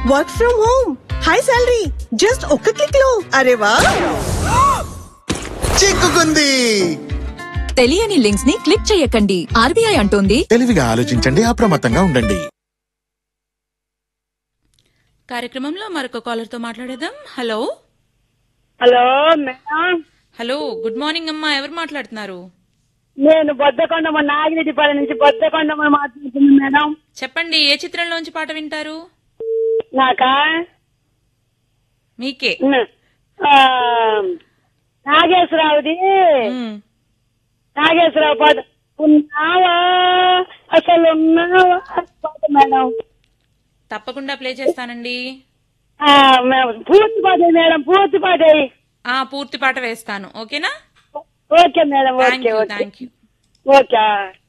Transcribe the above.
Work from home high salary just ఒక్క click లో అరే వా చిక్కుకుంది తెలియని లింక్స్ ని క్లిక్ చేయకండి ఆర్బీఐ అంటోంది తెలివిగా ఆలోచించండి అప్రమత్తంగా ఉండండి కార్యక్రమంలో మరొక కాలర్ తో మాట్లాడేద్దాం hello hello madam hello good morning అమ్మా ఎవరు మాట్లాడుతున్నారు నేను బొద్దకొండమ్మ నాగిరెడ్డిపల్లి నుంచి బొద్దకొండమ్మ మాట్లాడుతున్నాను మేడం చెప్పండి ఏ చిత్రంలోంచి పాట వింటారు నాకా మీకే న- ఆ, నాగేశ్వరరావుది మ్మ్. నాగేశ్వరరావు పాట ఉన్నావా అసలు ఉన్నావా పాట మేడం తప్పకుండా ప్లే చేస్తానండి ఆ, మేడం, పూర్తి పాట మేడం పూర్తి పాట ఆ పూర్తి పాట వేస్తాను ఓకేనా okay madam thank okay you okay thank you okay